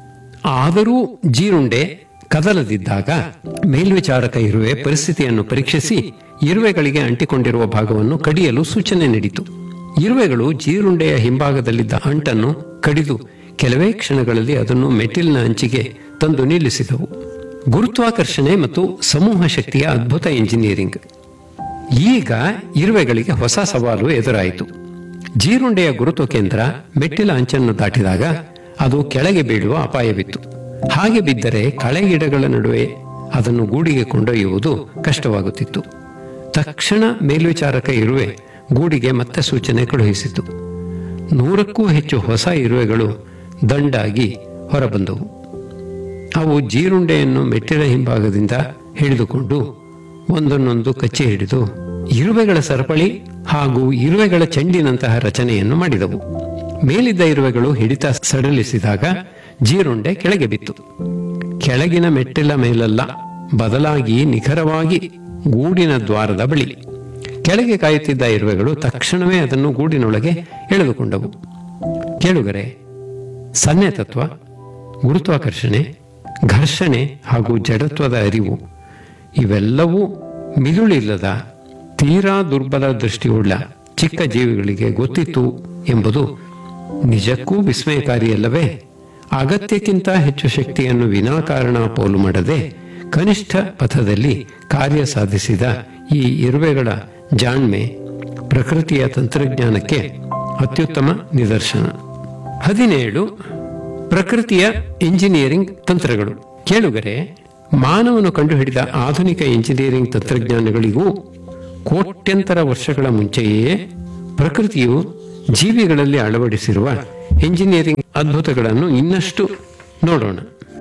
B: ಆದರೂ ಜೀರುಂಡೆ ಕದಲದಿದ್ದಾಗ ಮೇಲ್ವಿಚಾರಕ ಇರುವೆ ಪರಿಸ್ಥಿತಿಯನ್ನು ಪರೀಕ್ಷಿಸಿ ಇರುವೆಗಳಿಗೆ ಅಂಟಿಕೊಂಡಿರುವ ಭಾಗವನ್ನು ಕಡಿಯಲು ಸೂಚನೆ ನೀಡಿತು ಇರುವೆಗಳು ಜೀರುಂಡೆಯ ಹಿಂಭಾಗದಲ್ಲಿದ್ದ ಅಂಟನ್ನು ಕಡಿದು ಕೆಲವೇ ಕ್ಷಣಗಳಲ್ಲಿ ಅದನ್ನು ಮೆಟ್ಟಿಲಿನ ಅಂಚಿಗೆ ತಂದು ನಿಲ್ಲಿಸಿದವು ಗುರುತ್ವಾಕರ್ಷಣೆ ಮತ್ತು ಸಮೂಹ ಶಕ್ತಿಯ ಅದ್ಭುತ ಇಂಜಿನಿಯರಿಂಗ್ ಈಗ ಇರುವೆಗಳಿಗೆ ಹೊಸ ಸವಾಲು ಎದುರಾಯಿತು ಜೀರುಂಡೆಯ ಗುರುತ್ವ ಕೇಂದ್ರ ಮೆಟ್ಟಿಲ ಅಂಚನ್ನು ದಾಟಿದಾಗ ಅದು ಕೆಳಗೆ ಬೀಳುವ ಅಪಾಯವಿತ್ತು ಹಾಗೆ ಬಿದ್ದರೆ ಕಳೆಗಿಡಗಳ ನಡುವೆ ಅದನ್ನು ಗೂಡಿಗೆ ಕೊಂಡೊಯ್ಯುವುದು ಕಷ್ಟವಾಗುತ್ತಿತ್ತು ತಕ್ಷಣ ಮೇಲ್ವಿಚಾರಕ ಇರುವೆ ಗೂಡಿಗೆ ಮತ್ತೆ ಸೂಚನೆ ಕಳುಹಿಸಿತು ನೂರಕ್ಕೂ ಹೆಚ್ಚು ಹೊಸ ಇರುವೆಗಳು ದಂಡಾಗಿ ಹೊರಬಂದವು ಅವು ಜೀರುಂಡೆಯನ್ನು ಮೆಟ್ಟಿಲ ಹಿಂಭಾಗದಿಂದ ಹಿಡಿದುಕೊಂಡು ಒಂದನ್ನೊಂದು ಕಚ್ಚಿ ಹಿಡಿದು ಇರುವೆಗಳ ಸರಪಳಿ ಹಾಗೂ ಇರುವೆಗಳ ಚೆಂಡಿನಂತಹ ರಚನೆಯನ್ನು ಮಾಡಿದವು ಮೇಲಿದ್ದ ಇರುವೆಗಳು ಹಿಡಿತ ಸಡಲಿಸಿದಾಗ ಜೀರುಂಡೆ ಕೆಳಗೆ ಬಿತ್ತು ಕೆಳಗಿನ ಮೆಟ್ಟಿಲ ಮೇಲಲ್ಲ ಬದಲಾಗಿ ನಿಖರವಾಗಿ ಗೂಡಿನ ದ್ವಾರದ ಬಳಿ ಕೆಳಗೆ ಕಾಯುತ್ತಿದ್ದ ಇರುವೆಗಳು ತಕ್ಷಣವೇ ಅದನ್ನು ಗೂಡಿನೊಳಗೆ ಎಳೆದುಕೊಂಡವು ಕೇಳುಗರೆ ಸನ್ನೆ ತತ್ವ ಗುರುತ್ವಾಕರ್ಷಣೆ ಘರ್ಷಣೆ ಹಾಗೂ ಜಡತ್ವದ ಅರಿವು ಇವೆಲ್ಲವೂ ಮಿದುಳಿಲ್ಲದ ತೀರಾ ದುರ್ಬಲ ದೃಷ್ಟಿಯುಳ್ಳ ಚಿಕ್ಕ ಜೀವಿಗಳಿಗೆ ಗೊತ್ತಿತ್ತು ಎಂಬುದು ನಿಜಕ್ಕೂ ವಿಸ್ಮಯಕಾರಿಯಲ್ಲವೇ ಅಗತ್ಯಕ್ಕಿಂತ ಹೆಚ್ಚು ಶಕ್ತಿಯನ್ನು ವಿನಾಕಾರಣ ಪೋಲು ಮಾಡದೆ ಕನಿಷ್ಠ ಪಥದಲ್ಲಿ ಕಾರ್ಯ ಸಾಧಿಸಿದ ಈ ಇರುವೆಗಳ ಜಾಣ್ಮೆ ಪ್ರಕೃತಿಯ ತಂತ್ರಜ್ಞಾನಕ್ಕೆ ಅತ್ಯುತ್ತಮ ನಿದರ್ಶನ ಹದಿನೇಳು ಪ್ರಕೃತಿಯ ಇಂಜಿನಿಯರಿಂಗ್ ತಂತ್ರಗಳು ಕೇಳುಗರೆ ಮಾನವನು ಕಂಡುಹಿಡಿದ ಆಧುನಿಕ ಇಂಜಿನಿಯರಿಂಗ್ ತಂತ್ರಜ್ಞಾನಗಳಿಗೂ ಕೋಟ್ಯಂತರ ವರ್ಷಗಳ ಮುಂಚೆಯೇ ಪ್ರಕೃತಿಯು ಜೀವಿಗಳಲ್ಲಿ ಅಳವಡಿಸಿರುವ ಇಂಜಿನಿಯರಿಂಗ್ ಅದ್ಭುತಗಳನ್ನು ಇನ್ನಷ್ಟು ನೋಡೋಣ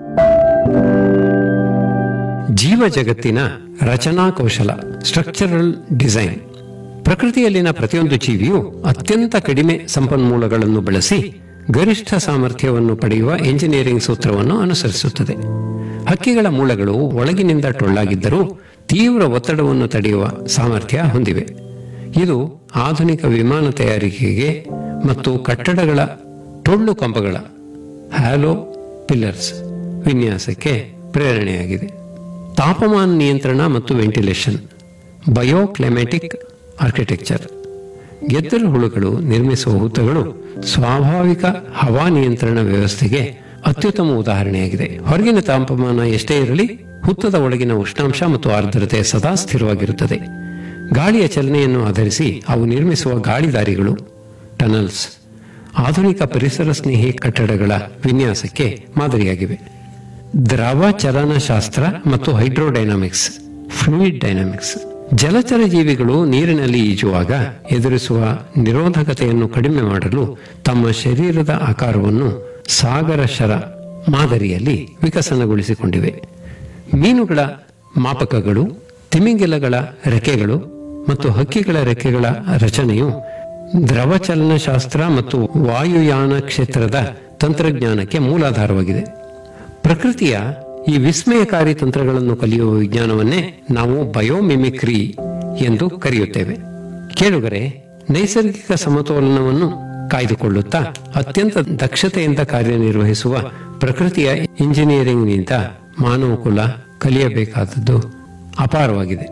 B: ಜೀವ ಜಗತ್ತಿನ ರಚನಾ ಕೌಶಲ ಸ್ಟ್ರಕ್ಚರಲ್ ಡಿಸೈನ್ ಪ್ರಕೃತಿಯಲ್ಲಿನ ಪ್ರತಿಯೊಂದು ಜೀವಿಯು ಅತ್ಯಂತ ಕಡಿಮೆ ಸಂಪನ್ಮೂಲಗಳನ್ನು ಬಳಸಿ ಗರಿಷ್ಠ ಸಾಮರ್ಥ್ಯವನ್ನು ಪಡೆಯುವ ಎಂಜಿನಿಯರಿಂಗ್ ಸೂತ್ರವನ್ನು ಅನುಸರಿಸುತ್ತದೆ ಹಕ್ಕಿಗಳ ಮೂಳೆಗಳು ಒಳಗಿನಿಂದ ಟೊಳ್ಳಾಗಿದ್ದರೂ ತೀವ್ರ ಒತ್ತಡವನ್ನು ತಡೆಯುವ ಸಾಮರ್ಥ್ಯ ಹೊಂದಿವೆ ಇದು ಆಧುನಿಕ ವಿಮಾನ ತಯಾರಿಕೆಗೆ ಮತ್ತು ಕಟ್ಟಡಗಳ ಟೊಳ್ಳು ಕಂಬಗಳ ಹ್ಯಾಲೋ ಪಿಲ್ಲರ್ಸ್ ವಿನ್ಯಾಸಕ್ಕೆ ಪ್ರೇರಣೆಯಾಗಿದೆ ತಾಪಮಾನ ನಿಯಂತ್ರಣ ಮತ್ತು ವೆಂಟಿಲೇಷನ್ ಬಯೋಕ್ಲೈಮ್ಯಾಟಿಕ್ ಆರ್ಕಿಟೆಕ್ಚರ್ ಗೆದ್ದಲು ಹುಳುಗಳು ನಿರ್ಮಿಸುವ ಹುತ್ತಗಳು ಸ್ವಾಭಾವಿಕ ಹವಾ ನಿಯಂತ್ರಣ ವ್ಯವಸ್ಥೆಗೆ ಅತ್ಯುತ್ತಮ ಉದಾಹರಣೆಯಾಗಿದೆ ಹೊರಗಿನ ತಾಪಮಾನ ಎಷ್ಟೇ ಇರಲಿ ಹುತ್ತದ ಒಳಗಿನ ಉಷ್ಣಾಂಶ ಮತ್ತು ಆರ್ದ್ರತೆ ಸದಾ ಸ್ಥಿರವಾಗಿರುತ್ತದೆ ಗಾಳಿಯ ಚಲನೆಯನ್ನು ಆಧರಿಸಿ ಅವು ನಿರ್ಮಿಸುವ ಗಾಳಿದಾರಿಗಳು ಟನಲ್ಸ್ ಆಧುನಿಕ ಪರಿಸರ ಸ್ನೇಹಿ ಕಟ್ಟಡಗಳ ವಿನ್ಯಾಸಕ್ಕೆ ಮಾದರಿಯಾಗಿವೆ ದ್ರವ ಚಲನಶಾಸ್ತ್ರ ಮತ್ತು ಹೈಡ್ರೋಡೈನಾಮಿಕ್ಸ್ ಫ್ಲೂಯಿಡ್ ಡೈನಾಮಿಕ್ಸ್ ಜಲಚರ ಜೀವಿಗಳು ನೀರಿನಲ್ಲಿ ಈಜುವಾಗ ಎದುರಿಸುವ ನಿರೋಧಕತೆಯನ್ನು ಕಡಿಮೆ ಮಾಡಲು ತಮ್ಮ ಶರೀರದ ಆಕಾರವನ್ನು ಸಾಗರ ಶರ ಮಾದರಿಯಲ್ಲಿ ವಿಕಸನಗೊಳಿಸಿಕೊಂಡಿವೆ ಮೀನುಗಳ ಮಾಪಕಗಳು ತಿಮಿಂಗಿಲಗಳ ರೆಕ್ಕೆಗಳು ಮತ್ತು ಹಕ್ಕಿಗಳ ರೆಕ್ಕೆಗಳ ರಚನೆಯು ದ್ರವ ಚಲನಶಾಸ್ತ್ರ ಮತ್ತು ವಾಯುಯಾನ ಕ್ಷೇತ್ರದ ತಂತ್ರಜ್ಞಾನಕ್ಕೆ ಮೂಲಾಧಾರವಾಗಿದೆ ಪ್ರಕೃತಿಯ ಈ ವಿಸ್ಮಯಕಾರಿ ತಂತ್ರಗಳನ್ನು ಕಲಿಯುವ ವಿಜ್ಞಾನವನ್ನೇ ನಾವು ಬಯೋಮಿಮಿಕ್ರಿ ಎಂದು ಕರೆಯುತ್ತೇವೆ ಕೇಳುಗರೆ ನೈಸರ್ಗಿಕ ಸಮತೋಲನವನ್ನು ಕಾಯ್ದುಕೊಳ್ಳುತ್ತಾ ಅತ್ಯಂತ ದಕ್ಷತೆಯಿಂದ ಕಾರ್ಯನಿರ್ವಹಿಸುವ ಪ್ರಕೃತಿಯ ಇಂಜಿನಿಯರಿಂಗ್ನಿಂದ ಮಾನವ ಕುಲ ಕಲಿಯಬೇಕಾದದ್ದು ಅಪಾರವಾಗಿದೆ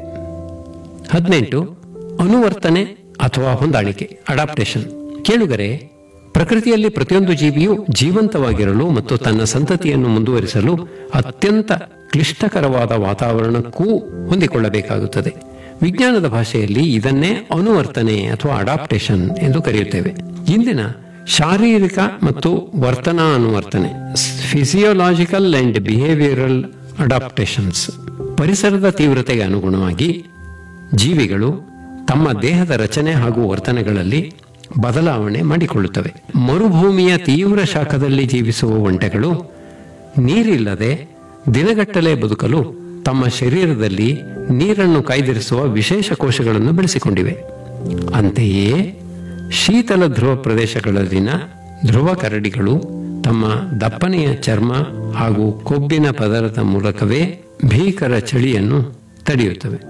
B: ಹದಿನೆಂಟು ಅನುವರ್ತನೆ ಅಥವಾ ಹೊಂದಾಣಿಕೆ ಅಡಾಪ್ಟೇಷನ್ ಕೇಳುಗರೆ ಪ್ರಕೃತಿಯಲ್ಲಿ ಪ್ರತಿಯೊಂದು ಜೀವಿಯು ಜೀವಂತವಾಗಿರಲು ಮತ್ತು ತನ್ನ ಸಂತತಿಯನ್ನು ಮುಂದುವರಿಸಲು ಅತ್ಯಂತ ಕ್ಲಿಷ್ಟಕರವಾದ ವಾತಾವರಣಕ್ಕೂ ಹೊಂದಿಕೊಳ್ಳಬೇಕಾಗುತ್ತದೆ ವಿಜ್ಞಾನದ ಭಾಷೆಯಲ್ಲಿ ಇದನ್ನೇ ಅನುವರ್ತನೆ ಅಥವಾ ಅಡಾಪ್ಟೇಷನ್ ಎಂದು ಕರೆಯುತ್ತೇವೆ ಇಂದಿನ ಶಾರೀರಿಕ ಮತ್ತು ವರ್ತನಾ ಅನುವರ್ತನೆ ಫಿಸಿಯೋಲಾಜಿಕಲ್ ಅಂಡ್ ಬಿಹೇವಿಯರಲ್ ಅಡಾಪ್ಟೇಷನ್ಸ್ ಪರಿಸರದ ತೀವ್ರತೆಗೆ ಅನುಗುಣವಾಗಿ ಜೀವಿಗಳು ತಮ್ಮ ದೇಹದ ರಚನೆ ಹಾಗೂ ವರ್ತನೆಗಳಲ್ಲಿ ಬದಲಾವಣೆ ಮಾಡಿಕೊಳ್ಳುತ್ತವೆ ಮರುಭೂಮಿಯ ತೀವ್ರ ಶಾಖದಲ್ಲಿ ಜೀವಿಸುವ ಒಂಟೆಗಳು ನೀರಿಲ್ಲದೆ ದಿನಗಟ್ಟಲೆ ಬದುಕಲು ತಮ್ಮ ಶರೀರದಲ್ಲಿ ನೀರನ್ನು ಕಾಯ್ದಿರಿಸುವ ವಿಶೇಷ ಕೋಶಗಳನ್ನು ಬೆಳೆಸಿಕೊಂಡಿವೆ ಅಂತೆಯೇ ಶೀತಲ ಧ್ರುವ ಪ್ರದೇಶಗಳಲ್ಲಿನ ಧ್ರುವ ಕರಡಿಗಳು ತಮ್ಮ ದಪ್ಪನೆಯ ಚರ್ಮ ಹಾಗೂ ಕೊಬ್ಬಿನ ಪದರದ ಮೂಲಕವೇ ಭೀಕರ ಚಳಿಯನ್ನು ತಡೆಯುತ್ತವೆ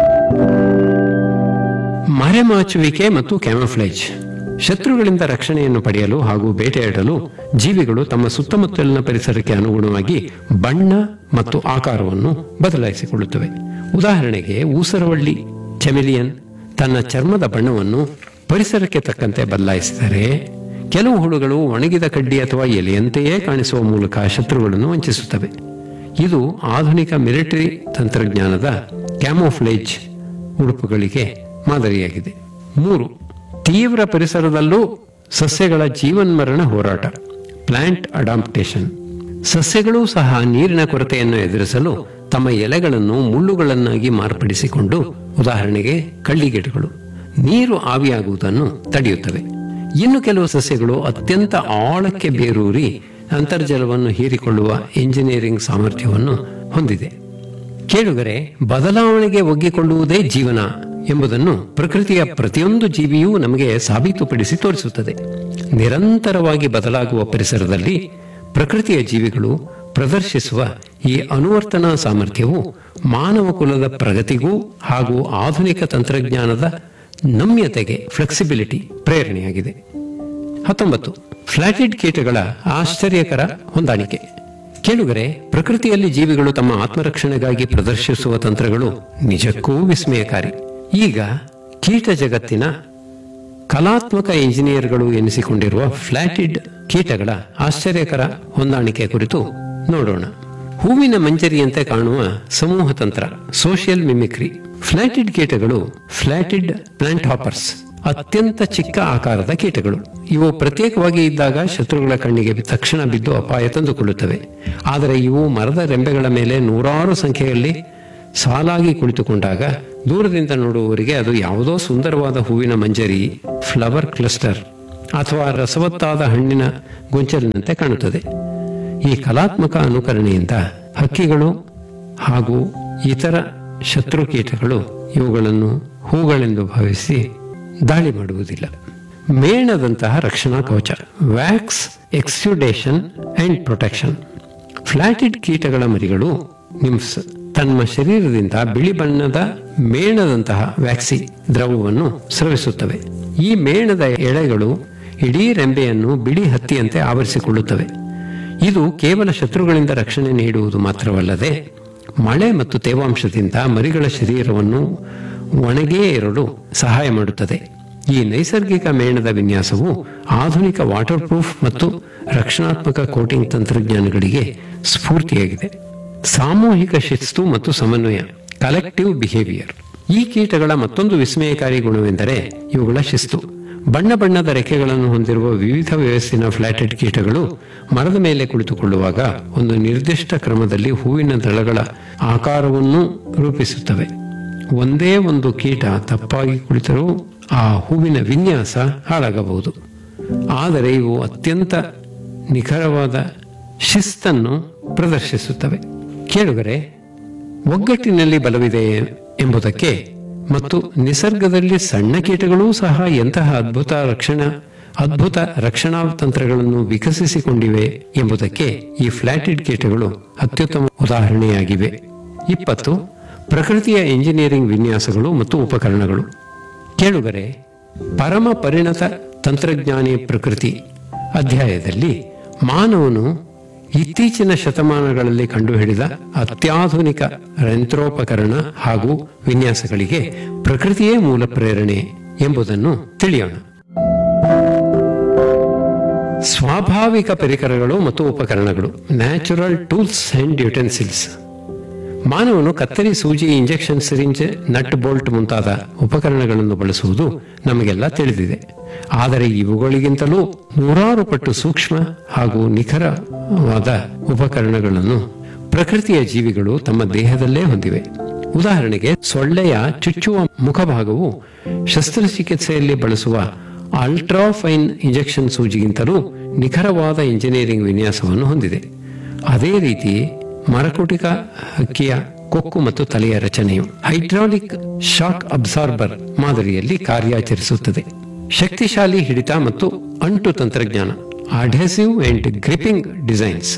B: ಮರೆಮಾಚುವಿಕೆ ಮತ್ತು ಕ್ಯಾಮಫ್ಲೇಜ್ ಶತ್ರುಗಳಿಂದ ರಕ್ಷಣೆಯನ್ನು ಪಡೆಯಲು ಹಾಗೂ ಬೇಟೆಯಾಡಲು ಜೀವಿಗಳು ತಮ್ಮ ಸುತ್ತಮುತ್ತಲಿನ ಪರಿಸರಕ್ಕೆ ಅನುಗುಣವಾಗಿ ಬಣ್ಣ ಮತ್ತು ಆಕಾರವನ್ನು ಬದಲಾಯಿಸಿಕೊಳ್ಳುತ್ತವೆ ಉದಾಹರಣೆಗೆ ಊಸರವಳ್ಳಿ ಚೆಮಿಲಿಯನ್ ತನ್ನ ಚರ್ಮದ ಬಣ್ಣವನ್ನು ಪರಿಸರಕ್ಕೆ ತಕ್ಕಂತೆ ಬದಲಾಯಿಸಿದರೆ ಕೆಲವು ಹುಳುಗಳು ಒಣಗಿದ ಕಡ್ಡಿ ಅಥವಾ ಎಲೆಯಂತೆಯೇ ಕಾಣಿಸುವ ಮೂಲಕ ಶತ್ರುಗಳನ್ನು ವಂಚಿಸುತ್ತವೆ ಇದು ಆಧುನಿಕ ಮಿಲಿಟರಿ ತಂತ್ರಜ್ಞಾನದ ಕ್ಯಾಮೋಫ್ಲೇಜ್ ಉಡುಪುಗಳಿಗೆ ಮಾದರಿಯಾಗಿದೆ ಮೂರು ತೀವ್ರ ಪರಿಸರದಲ್ಲೂ ಸಸ್ಯಗಳ ಜೀವನ್ಮರಣ ಹೋರಾಟ ಪ್ಲಾಂಟ್ ಅಡಾಪ್ಟೇಷನ್ ಸಸ್ಯಗಳೂ ಸಹ ನೀರಿನ ಕೊರತೆಯನ್ನು ಎದುರಿಸಲು ತಮ್ಮ ಎಲೆಗಳನ್ನು ಮುಳ್ಳುಗಳನ್ನಾಗಿ ಮಾರ್ಪಡಿಸಿಕೊಂಡು ಉದಾಹರಣೆಗೆ ಕಳ್ಳಿಗೆಟುಗಳು ನೀರು ಆವಿಯಾಗುವುದನ್ನು ತಡೆಯುತ್ತವೆ ಇನ್ನು ಕೆಲವು ಸಸ್ಯಗಳು ಅತ್ಯಂತ ಆಳಕ್ಕೆ ಬೇರೂರಿ ಅಂತರ್ಜಲವನ್ನು ಹೀರಿಕೊಳ್ಳುವ ಇಂಜಿನಿಯರಿಂಗ್ ಸಾಮರ್ಥ್ಯವನ್ನು ಹೊಂದಿದೆ ಕೇಳುಗರೆ ಬದಲಾವಣೆಗೆ ಒಗ್ಗಿಕೊಳ್ಳುವುದೇ ಜೀವನ ಎಂಬುದನ್ನು ಪ್ರಕೃತಿಯ ಪ್ರತಿಯೊಂದು ಜೀವಿಯೂ ನಮಗೆ ಸಾಬೀತುಪಡಿಸಿ ತೋರಿಸುತ್ತದೆ ನಿರಂತರವಾಗಿ ಬದಲಾಗುವ ಪರಿಸರದಲ್ಲಿ ಪ್ರಕೃತಿಯ ಜೀವಿಗಳು ಪ್ರದರ್ಶಿಸುವ ಈ ಅನುವರ್ತನಾ ಸಾಮರ್ಥ್ಯವು ಮಾನವ ಕುಲದ ಪ್ರಗತಿಗೂ ಹಾಗೂ ಆಧುನಿಕ ತಂತ್ರಜ್ಞಾನದ ನಮ್ಯತೆಗೆ ಫ್ಲೆಕ್ಸಿಬಿಲಿಟಿ ಪ್ರೇರಣೆಯಾಗಿದೆ ಹತ್ತೊಂಬತ್ತು ಫ್ಲಾಟಿಡ್ ಕೀಟಗಳ ಆಶ್ಚರ್ಯಕರ ಹೊಂದಾಣಿಕೆ ಕೇಳುಗರೆ ಪ್ರಕೃತಿಯಲ್ಲಿ ಜೀವಿಗಳು ತಮ್ಮ ಆತ್ಮರಕ್ಷಣೆಗಾಗಿ ಪ್ರದರ್ಶಿಸುವ ತಂತ್ರಗಳು ನಿಜಕ್ಕೂ ವಿಸ್ಮಯಕಾರಿ ಈಗ ಕೀಟ ಜಗತ್ತಿನ ಕಲಾತ್ಮಕ ಇಂಜಿನಿಯರ್ಗಳು ಎನಿಸಿಕೊಂಡಿರುವ ಫ್ಲಾಟಿಡ್ ಕೀಟಗಳ ಆಶ್ಚರ್ಯಕರ ಹೊಂದಾಣಿಕೆ ಕುರಿತು ನೋಡೋಣ ಹೂವಿನ ಮಂಜರಿಯಂತೆ ಕಾಣುವ ಸಮೂಹ ತಂತ್ರ ಸೋಷಿಯಲ್ ಮಿಮಿಕ್ರಿ ಫ್ಲಾಟಿಡ್ ಕೀಟಗಳು ಫ್ಲಾಟಿಡ್ ಪ್ಲಾಂಟ್ ಹಾಪರ್ಸ್ ಅತ್ಯಂತ ಚಿಕ್ಕ ಆಕಾರದ ಕೀಟಗಳು ಇವು ಪ್ರತ್ಯೇಕವಾಗಿ ಇದ್ದಾಗ ಶತ್ರುಗಳ ಕಣ್ಣಿಗೆ ತಕ್ಷಣ ಬಿದ್ದು ಅಪಾಯ ತಂದುಕೊಳ್ಳುತ್ತವೆ ಆದರೆ ಇವು ಮರದ ರೆಂಬೆಗಳ ಮೇಲೆ ನೂರಾರು ಸಂಖ್ಯೆಯಲ್ಲಿ ಸಾಲಾಗಿ ಕುಳಿತುಕೊಂಡಾಗ ದೂರದಿಂದ ನೋಡುವವರಿಗೆ ಅದು ಯಾವುದೋ ಸುಂದರವಾದ ಹೂವಿನ ಮಂಜರಿ ಫ್ಲವರ್ ಕ್ಲಸ್ಟರ್ ಅಥವಾ ರಸವತ್ತಾದ ಹಣ್ಣಿನ ಗೊಂಚಲಿನಂತೆ ಕಾಣುತ್ತದೆ ಈ ಕಲಾತ್ಮಕ ಅನುಕರಣೆಯಿಂದ ಹಕ್ಕಿಗಳು ಹಾಗೂ ಇತರ ಶತ್ರು ಕೀಟಗಳು ಇವುಗಳನ್ನು ಹೂಗಳೆಂದು ಭಾವಿಸಿ ದಾಳಿ ಮಾಡುವುದಿಲ್ಲ ಮೇಣದಂತಹ ರಕ್ಷಣಾ ಕವಚ wax exudation and protection flatid ಕೀಟಗಳ ಮರಿಗಳು ನಿಮ್ಸ್ ತಮ್ಮ ಶರೀರದಿಂದ ಬಿಳಿ ಬಣ್ಣದ ಮೇಣದಂತಹ ವ್ಯಾಕ್ಸಿ ದ್ರವವನ್ನು ಸ್ರವಿಸುತ್ತವೆ ಈ ಮೇಣದ ಎಳೆಗಳು ಇಡೀ ರೆಂಬೆಯನ್ನು ಬಿಳಿ ಹತ್ತಿಯಂತೆ ಆವರಿಸಿಕೊಳ್ಳುತ್ತವೆ ಇದು ಕೇವಲ ಶತ್ರುಗಳಿಂದ ರಕ್ಷಣೆ ನೀಡುವುದು ಮಾತ್ರವಲ್ಲದೆ ಮಳೆ ಮತ್ತು ತೇವಾಂಶದಿಂದ ಮರಿಗಳ ಶರೀರವನ್ನು ಒಣಗೇ ಇರಲು ಸಹಾಯ ಮಾಡುತ್ತದೆ ಈ ನೈಸರ್ಗಿಕ ಮೇಣದ ವಿನ್ಯಾಸವು ಆಧುನಿಕ ವಾಟರ್ ಪ್ರೂಫ್ ಮತ್ತು ರಕ್ಷಣಾತ್ಮಕ ಕೋಟಿಂಗ್ ತಂತ್ರಜ್ಞಾನಗಳಿಗೆ ಸ್ಫೂರ್ತಿಯಾಗಿದೆ ಸಾಮೂಹಿಕ ಶಿಸ್ತು ಮತ್ತು ಸಮನ್ವಯ ಕಲೆಕ್ಟಿವ್ ಬಿಹೇವಿಯರ್ ಈ ಕೀಟಗಳ ಮತ್ತೊಂದು ವಿಸ್ಮಯಕಾರಿ ಗುಣವೆಂದರೆ ಇವುಗಳ ಶಿಸ್ತು ಬಣ್ಣ ಬಣ್ಣದ ರೆಕ್ಕೆಗಳನ್ನು ಹೊಂದಿರುವ ವಿವಿಧ ವಯಸ್ಸಿನ ಫ್ಲಾಟೆಡ್ ಕೀಟಗಳು ಮರದ ಮೇಲೆ ಕುಳಿತುಕೊಳ್ಳುವಾಗ ಒಂದು ನಿರ್ದಿಷ್ಟ ಕ್ರಮದಲ್ಲಿ ಹೂವಿನ ದಳಗಳ ಆಕಾರವನ್ನು ರೂಪಿಸುತ್ತವೆ ಒಂದೇ ಒಂದು ಕೀಟ ತಪ್ಪಾಗಿ ಕುಳಿತರೂ ಆ ಹೂವಿನ ವಿನ್ಯಾಸ ಹಾಳಾಗಬಹುದು ಆದರೆ ಇವು ಅತ್ಯಂತ ನಿಖರವಾದ ಶಿಸ್ತನ್ನು ಪ್ರದರ್ಶಿಸುತ್ತವೆ ಕೇಳುಗರೆ ಒಗ್ಗಟ್ಟಿನಲ್ಲಿ ಬಲವಿದೆ ಎಂಬುದಕ್ಕೆ ಮತ್ತು ನಿಸರ್ಗದಲ್ಲಿ ಸಣ್ಣ ಕೀಟಗಳೂ ಸಹ ಎಂತಹ ಅದ್ಭುತ ರಕ್ಷಣಾ ಅದ್ಭುತ ರಕ್ಷಣಾ ತಂತ್ರಗಳನ್ನು ವಿಕಸಿಸಿಕೊಂಡಿವೆ ಎಂಬುದಕ್ಕೆ ಈ ಫ್ಲಾಟಿಡ್ ಕೀಟಗಳು ಅತ್ಯುತ್ತಮ ಉದಾಹರಣೆಯಾಗಿವೆ ಇಪ್ಪತ್ತು ಪ್ರಕೃತಿಯ ಇಂಜಿನಿಯರಿಂಗ್ ವಿನ್ಯಾಸಗಳು ಮತ್ತು ಉಪಕರಣಗಳು ಕೇಳುಗರೆ ಪರಮ ಪರಿಣತ ತಂತ್ರಜ್ಞಾನಿ ಪ್ರಕೃತಿ ಅಧ್ಯಾಯದಲ್ಲಿ ಮಾನವನು ಇತ್ತೀಚಿನ ಶತಮಾನಗಳಲ್ಲಿ ಕಂಡುಹಿಡಿದ ಅತ್ಯಾಧುನಿಕ ಯಂತ್ರೋಪಕರಣ ಹಾಗೂ ವಿನ್ಯಾಸಗಳಿಗೆ ಪ್ರಕೃತಿಯೇ ಮೂಲ ಪ್ರೇರಣೆ ಎಂಬುದನ್ನು ತಿಳಿಯೋಣ ಸ್ವಾಭಾವಿಕ ಪರಿಕರಗಳು ಮತ್ತು ಉಪಕರಣಗಳು ನ್ಯಾಚುರಲ್ ಟೂಲ್ಸ್ ಅಂಡ್ ಯುಟೆನ್ಸಿಲ್ಸ್ ಮಾನವನು ಕತ್ತರಿ ಸೂಜಿ ಇಂಜೆಕ್ಷನ್ ಸಿರಿಂಜ್ ನಟ್ ಬೋಲ್ಟ್ ಮುಂತಾದ ಉಪಕರಣಗಳನ್ನು ಬಳಸುವುದು ನಮಗೆಲ್ಲ ತಿಳಿದಿದೆ ಆದರೆ ಇವುಗಳಿಗಿಂತಲೂ ನೂರಾರು ಪಟ್ಟು ಸೂಕ್ಷ್ಮ ಹಾಗೂ ನಿಖರವಾದ ಉಪಕರಣಗಳನ್ನು ಪ್ರಕೃತಿಯ ಜೀವಿಗಳು ತಮ್ಮ ದೇಹದಲ್ಲೇ ಹೊಂದಿವೆ ಉದಾಹರಣೆಗೆ ಸೊಳ್ಳೆಯ ಚುಚ್ಚುವ ಮುಖಭಾಗವು ಶಸ್ತ್ರಚಿಕಿತ್ಸೆಯಲ್ಲಿ ಬಳಸುವ ಅಲ್ಟ್ರಾಫೈನ್ ಇಂಜೆಕ್ಷನ್ ಸೂಜಿಗಿಂತಲೂ ನಿಖರವಾದ ಇಂಜಿನಿಯರಿಂಗ್ ವಿನ್ಯಾಸವನ್ನು ಹೊಂದಿದೆ ಅದೇ ರೀತಿ ಮರಕುಟಿಕ ಹಕ್ಕಿಯ ಕೊಕ್ಕು ಮತ್ತು ತಲೆಯ ರಚನೆಯು ಹೈಡ್ರಾಲಿಕ್ ಶಾಕ್ ಅಬ್ಸಾರ್ಬರ್ ಮಾದರಿಯಲ್ಲಿ ಕಾರ್ಯಾಚರಿಸುತ್ತದೆ ಶಕ್ತಿಶಾಲಿ ಹಿಡಿತ ಮತ್ತು ಅಂಟು ತಂತ್ರಜ್ಞಾನ ಅಡ್ಹೆಸಿವ್ ಅಂಡ್ ಗ್ರಿಪಿಂಗ್ ಡಿಸೈನ್ಸ್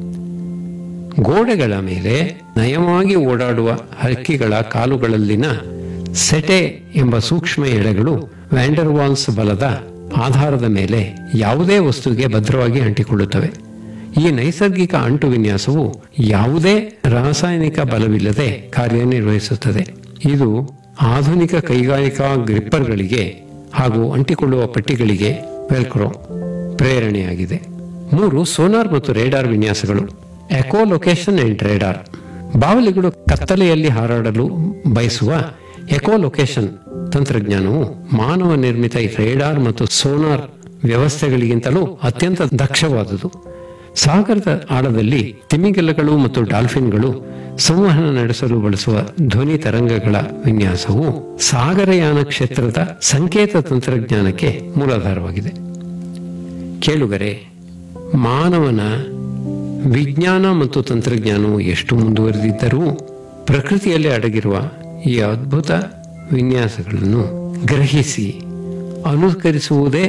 B: ಗೋಡೆಗಳ ಮೇಲೆ ನಯವಾಗಿ ಓಡಾಡುವ ಹಕ್ಕಿಗಳ ಕಾಲುಗಳಲ್ಲಿನ ಸೆಟೆ ಎಂಬ ಸೂಕ್ಷ್ಮ ಎಳೆಗಳು ವ್ಯಾಂಡರ್ವಾಲ್ಸ್ ಬಲದ ಆಧಾರದ ಮೇಲೆ ಯಾವುದೇ ವಸ್ತುವಿಗೆ ಭದ್ರವಾಗಿ ಅಂಟಿಕೊಳ್ಳುತ್ತವೆ ಈ ನೈಸರ್ಗಿಕ ಅಂಟು ವಿನ್ಯಾಸವು ಯಾವುದೇ ರಾಸಾಯನಿಕ ಬಲವಿಲ್ಲದೆ ಕಾರ್ಯನಿರ್ವಹಿಸುತ್ತದೆ ಇದು ಆಧುನಿಕ ಕೈಗಾರಿಕಾ ಗ್ರಿಪ್ಪರ್ಗಳಿಗೆ ಹಾಗೂ ಅಂಟಿಕೊಳ್ಳುವ ಪಟ್ಟಿಗಳಿಗೆ ವೆಲ್ಕ್ರೋ ಪ್ರೇರಣೆಯಾಗಿದೆ ಮೂರು ಸೋನಾರ್ ಮತ್ತು ರೇಡಾರ್ ವಿನ್ಯಾಸಗಳು ಎಕೋ ಲೊಕೇಶನ್ ಅಂಡ್ ರೇಡಾರ್ ಬಾವಲಿಗಳು ಕತ್ತಲೆಯಲ್ಲಿ ಹಾರಾಡಲು ಬಯಸುವ ಎಕೋ ಲೊಕೇಶನ್ ತಂತ್ರಜ್ಞಾನವು ಮಾನವ ನಿರ್ಮಿತ ರೇಡಾರ್ ಮತ್ತು ಸೋನಾರ್ ವ್ಯವಸ್ಥೆಗಳಿಗಿಂತಲೂ ಅತ್ಯಂತ ದಕ್ಷವಾದುದು ಸಾಗರದ ಆಳದಲ್ಲಿ ತಿಮಿಂಗಲಗಳು ಮತ್ತು ಡಾಲ್ಫಿನ್ಗಳು ಸಂವಹನ ನಡೆಸಲು ಬಳಸುವ ಧ್ವನಿ ತರಂಗಗಳ ವಿನ್ಯಾಸವು ಸಾಗರಯಾನ ಕ್ಷೇತ್ರದ ಸಂಕೇತ ತಂತ್ರಜ್ಞಾನಕ್ಕೆ ಮೂಲಾಧಾರವಾಗಿದೆ ಕೇಳುಗರೆ ಮಾನವನ ವಿಜ್ಞಾನ ಮತ್ತು ತಂತ್ರಜ್ಞಾನವು ಎಷ್ಟು ಮುಂದುವರೆದಿದ್ದರೂ ಪ್ರಕೃತಿಯಲ್ಲಿ ಅಡಗಿರುವ ಈ ಅದ್ಭುತ ವಿನ್ಯಾಸಗಳನ್ನು ಗ್ರಹಿಸಿ ಅನುಕರಿಸುವುದೇ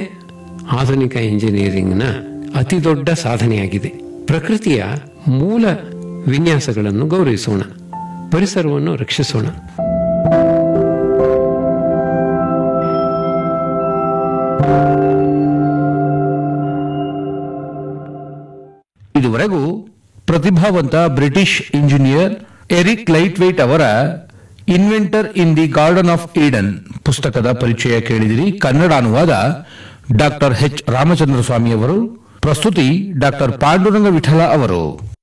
B: ಆಧುನಿಕ ಇಂಜಿನಿಯರಿಂಗ್ನ ಅತಿ ದೊಡ್ಡ ಸಾಧನೆಯಾಗಿದೆ ಪ್ರಕೃತಿಯ ಮೂಲ ವಿನ್ಯಾಸಗಳನ್ನು ಗೌರವಿಸೋಣ ಪರಿಸರವನ್ನು ರಕ್ಷಿಸೋಣ
A: ಇದುವರೆಗೂ ಪ್ರತಿಭಾವಂತ British engineer Eric Laithwaite ಅವರ inventor in the garden of Eden ಪುಸ್ತಕದ ಪರಿಚಯ ಕೇಳಿದಿರಿ ಕನ್ನಡ ಅನುವಾದ ಡಾಕ್ಟರ್ ಎಚ್ ರಾಮಚಂದ್ರ ಸ್ವಾಮಿ ಅವರು ಪ್ರಸ್ತುತಿ ಡಾಕ್ಟರ್ ಪಾಂಡುರಂಗ ವಿಠಲ ಅವರು